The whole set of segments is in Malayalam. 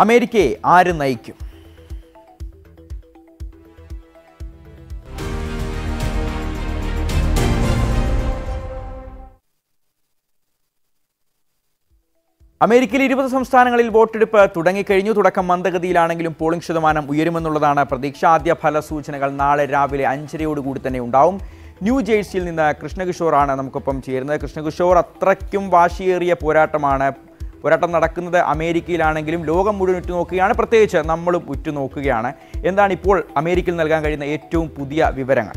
അമേരിക്കയെ ആര് നയിക്കും അമേരിക്കയിൽ ഇരുപത് സംസ്ഥാനങ്ങളിൽ വോട്ടെടുപ്പ് തുടങ്ങിക്കഴിഞ്ഞു തുടക്കം മന്ദഗതിയിലാണെങ്കിലും പോളിംഗ് ശതമാനം ഉയരുമെന്നുള്ളതാണ് പ്രതീക്ഷ ആദ്യ ഫലസൂചനകൾ നാളെ രാവിലെ അഞ്ചരയോടുകൂടി തന്നെ ഉണ്ടാവും ന്യൂ ജേഴ്സിയിൽ നിന്ന് കൃഷ്ണകിഷോറാണ് നമുക്കൊപ്പം ചേരുന്നത് കൃഷ്ണകിഷോർ അത്രയ്ക്കും വാശിയേറിയ പോരാട്ടമാണ് പോരാട്ടം നടക്കുന്നത് അമേരിക്കയിലാണെങ്കിലും ലോകം മുഴുവൻ ഉറ്റുനോക്കുകയാണ് പ്രത്യേകിച്ച് നമ്മളും ഉറ്റുനോക്കുകയാണ് എന്താണ് ഇപ്പോൾ അമേരിക്കയിൽ നൽകാൻ കഴിയുന്ന ഏറ്റവും പുതിയ വിവരങ്ങൾ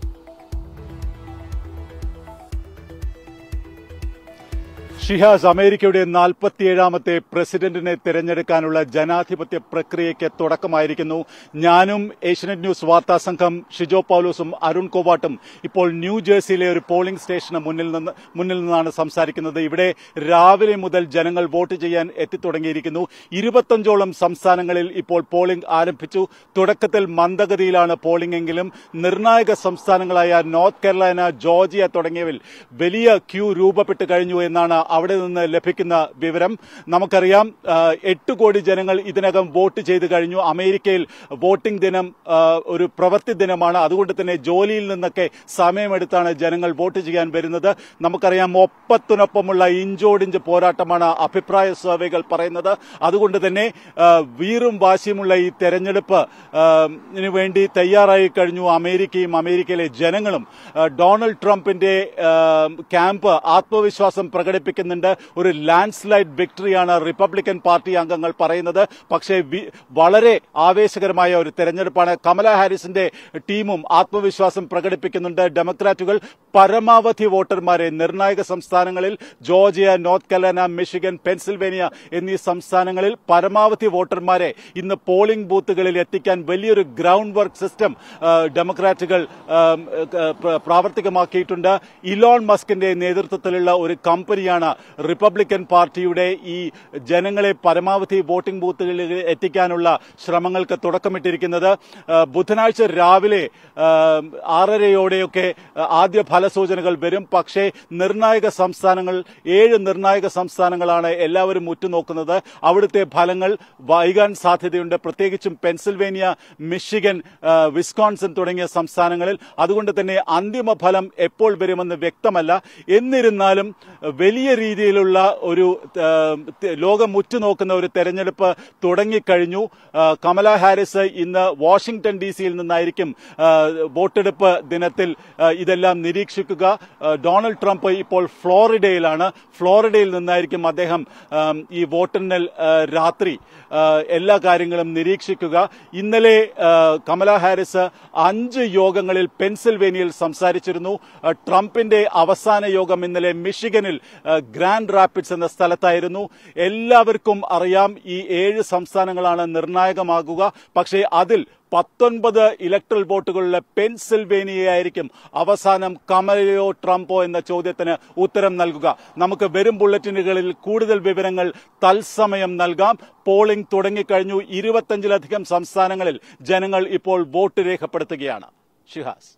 ഷിഹാസ് അമേരിക്കയുടെ നാൽപ്പത്തിയേഴാമത്തെ പ്രസിഡന്റിനെ തിരഞ്ഞെടുക്കാനുള്ള ജനാധിപത്യ പ്രക്രിയയ്ക്ക് തുടക്കമായിരിക്കുന്നു ഞാനും ഏഷ്യനെറ്റ് ന്യൂസ് വാർത്താ സംഘം ഷിജോ പൌലോസും അരുൺ കോവാട്ടും ഇപ്പോൾ ന്യൂ ജേഴ്സിയിലെ ഒരു പോളിംഗ് സ്റ്റേഷന് മുന്നിൽ നിന്ന് മുന്നിൽ നിന്നാണ് സംസാരിക്കുന്നത് ഇവിടെ രാവിലെ മുതൽ ജനങ്ങൾ വോട്ട് ചെയ്യാൻ എത്തിത്തുടങ്ങിയിരിക്കുന്നു ഇരുപത്തഞ്ചോളം സംസ്ഥാനങ്ങളിൽ ഇപ്പോൾ പോളിംഗ് ആരംഭിച്ചു തുടക്കത്തിൽ മന്ദഗതിയിലാണ് പോളിംഗ് എങ്കിലും നിർണായക സംസ്ഥാനങ്ങളായ നോർത്ത് കരോലൈന ജോർജിയ തുടങ്ങിയവയിൽ വലിയ ക്യൂ രൂപപ്പെട്ട് കഴിഞ്ഞു എന്നാണ് അവിടെ നിന്ന് ലഭിക്കുന്ന വിവരം നമുക്കറിയാം ആ, എട്ട് കോടി ജനങ്ങൾ ഇതിനകം വോട്ട് ചെയ്തു കഴിഞ്ഞു അമേരിക്കയിൽ വോട്ടിംഗ് ദിനം ആ, ഒരു പ്രവൃത്തി ദിനമാണ് അതുകൊണ്ട് തന്നെ ജോലിയിൽ നിന്നൊക്കെ സമയമെടുത്താണ് ജനങ്ങൾ വോട്ട് ചെയ്യാൻ വരുന്നത് നമുക്കറിയാം ഒപ്പത്തിനൊപ്പമുള്ള ഇഞ്ചോടിഞ്ച് പോരാട്ടമാണ് അഭിപ്രായ സർവേകൾ പറയുന്നത് അതുകൊണ്ട് തന്നെ ആ, വീറും വാശിയുമുള്ള ഈ തെരഞ്ഞെടുപ്പ് ആ, ന് വേണ്ടി തയ്യാറായി കഴിഞ്ഞു അമേരിക്കയും അമേരിക്കയിലെ ജനങ്ങളും ആ, ഡൊണാൾഡ് ട്രംപിന്റെ ആ, ക്യാമ്പ് ആത്മവിശ്വാസം പ്രകടിപ്പിക്കുന്നുണ്ട് ഒരു ലാൻഡ് സ്ലൈഡ് വിക്ടറിയാണ് റിപ്പബ്ലിക്കൻ പാർട്ടി അംഗങ്ങൾ പറയുന്നത് പക്ഷേ വി- വളരെ ആവേശകരമായ ഒരു തെരഞ്ഞെടുപ്പാണ് കമല ഹാരിസിന്റെ ടീമും ആത്മവിശ്വാസം പ്രകടിപ്പിക്കുന്നുണ്ട് ഡെമോക്രാറ്റുകൾ പരമാവധി വോട്ടർമാരെ നിർണായക സംസ്ഥാനങ്ങളിൽ Georgia North Carolina Michigan Pennsylvania എന്നീ സംസ്ഥാനങ്ങളിൽ പരമാവധി വോട്ടർമാരെ ഇന്ന് പോളിംഗ് ബൂത്തുകളിൽ എത്തിക്കാൻ വലിയൊരു ഗ്രൗണ്ട് വർക്ക് സിസ്റ്റം ആ, ഡെമോക്രാറ്റുകൾ ആ, ആ, പ്ര- പ്രാവർത്തികമാക്കിയിട്ടുണ്ട് ഇലോൺ മസ്കിന്റെ നേതൃത്വത്തിലുള്ള ഒരു കമ്പനിയാണ് റിപ്പബ്ലിക്കൻ പാർട്ടിയുടെ ഈ ജനങ്ങളെ പരമാവധി വോട്ടിംഗ് ബൂത്തുകളിൽ എത്തിക്കാനുള്ള ശ്രമങ്ങൾക്ക് തുടക്കമിട്ടിരിക്കുന്നത് ആ, ബുധനാഴ്ച രാവിലെ ആ, ആറരയോടെയൊക്കെ ആ, ആദ്യ ഫലസൂചനകൾ വരും പക്ഷേ നിർണായക സംസ്ഥാനങ്ങൾ ഏഴ് നിർണായക സംസ്ഥാനങ്ങളാണ് എല്ലാവരും ഉറ്റുനോക്കുന്നത് അവിടുത്തെ ഫലങ്ങൾ വൈകാൻ സാധ്യതയുണ്ട് പ്രത്യേകിച്ചും പെൻസിൽവേനിയ മിഷിഗൻ ആ, വിസ്കോൺസൺ തുടങ്ങിയ സംസ്ഥാനങ്ങളിൽ അതുകൊണ്ട് തന്നെ അന്തിമ ഫലം എപ്പോൾ വരുമെന്ന് വ്യക്തമല്ല എന്നിരുന്നാലും വലിയ രീതിയിലുള്ള ഒരു ആ, ത- ലോകം ഉറ്റുനോക്കുന്ന ഒരു തെരഞ്ഞെടുപ്പ് തുടങ്ങിക്കഴിഞ്ഞു ആ, കമല ഹാരിസ് ഇന്ന് വാഷിംഗ്ടൺ ഡി സിയിൽ നിന്നായിരിക്കും ആ, വോട്ടെടുപ്പ് ദിനത്തിൽ ആ, ഇതെല്ലാം നിരീക്ഷിക്കുക ആ, ഡൊണാൾഡ് ട്രംപ് ഇപ്പോൾ ഫ്ലോറിഡയിലാണ് ഫ്ലോറിഡയിൽ നിന്നായിരിക്കും അദ്ദേഹം ആം, ഈ വോട്ടെണ്ണൽ ആ, രാത്രി ആ, എല്ലാ കാര്യങ്ങളും നിരീക്ഷിക്കുക ഇന്നലെ ആ, കമല ഹാരിസ് അഞ്ച് യോഗങ്ങളിൽ പെൻസിൽവേനിയയിൽ സംസാരിച്ചിരുന്നു ആ, ട്രംപിന്റെ അവസാന യോഗം ഇന്നലെ മിഷിഗനിൽ ആ, ഗ്രാൻഡ് റാപ്പിഡ്സ് എന്ന സ്ഥലത്തായിരുന്നു എല്ലാവർക്കും അറിയാം ഈ ഏഴ് സംസ്ഥാനങ്ങളാണ് നിർണായകമാകുക പക്ഷേ അതിൽ പത്തൊൻപത് ഇലക്ട്രൽ വോട്ടുകളുള്ള പെൻസിൽവേനിയയായിരിക്കും അവസാനം കമലയോ ട്രംപോ എന്ന ചോദ്യത്തിന് ഉത്തരം നൽകുക നമുക്ക് വരും ബുള്ളറ്റിനുകളിൽ കൂടുതൽ വിവരങ്ങൾ തത്സമയം നൽകാം പോളിംഗ് തുടങ്ങിക്കഴിഞ്ഞു ഇരുപത്തഞ്ചിലധികം സംസ്ഥാനങ്ങളിൽ ജനങ്ങൾ ഇപ്പോൾ വോട്ട് രേഖപ്പെടുത്തുകയാണ് ഷിഹാസ്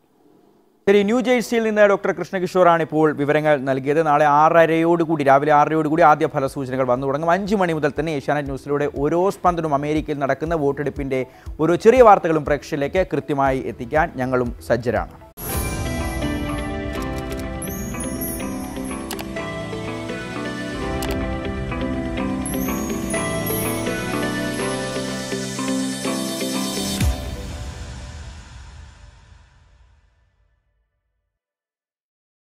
ശരി ന്യൂ ജേഴ്സിയിൽ നിന്ന് ഡോക്ടർ കൃഷ്ണകിഷോറാണ് ഇപ്പോൾ വിവരങ്ങൾ നൽകിയത് നാളെ ആറരയോടുകൂടി രാവിലെ ആറരയോടുകൂടി ആദ്യ ഫലസൂചനകൾ വന്നു തുടങ്ങും അഞ്ച് മണി മുതൽ തന്നെ ഏഷ്യാനെറ്റ് ന്യൂസിലൂടെ ഓരോ സ്പന്ദനവും അമേരിക്കയിൽ നടക്കുന്ന വോട്ടെടുപ്പിന്റെ ഓരോ ചെറിയ വാർത്തകളും പ്രേക്ഷകരിലേക്ക് കൃത്യമായി എത്തിക്കാൻ ഞങ്ങളും സജ്ജരാണ്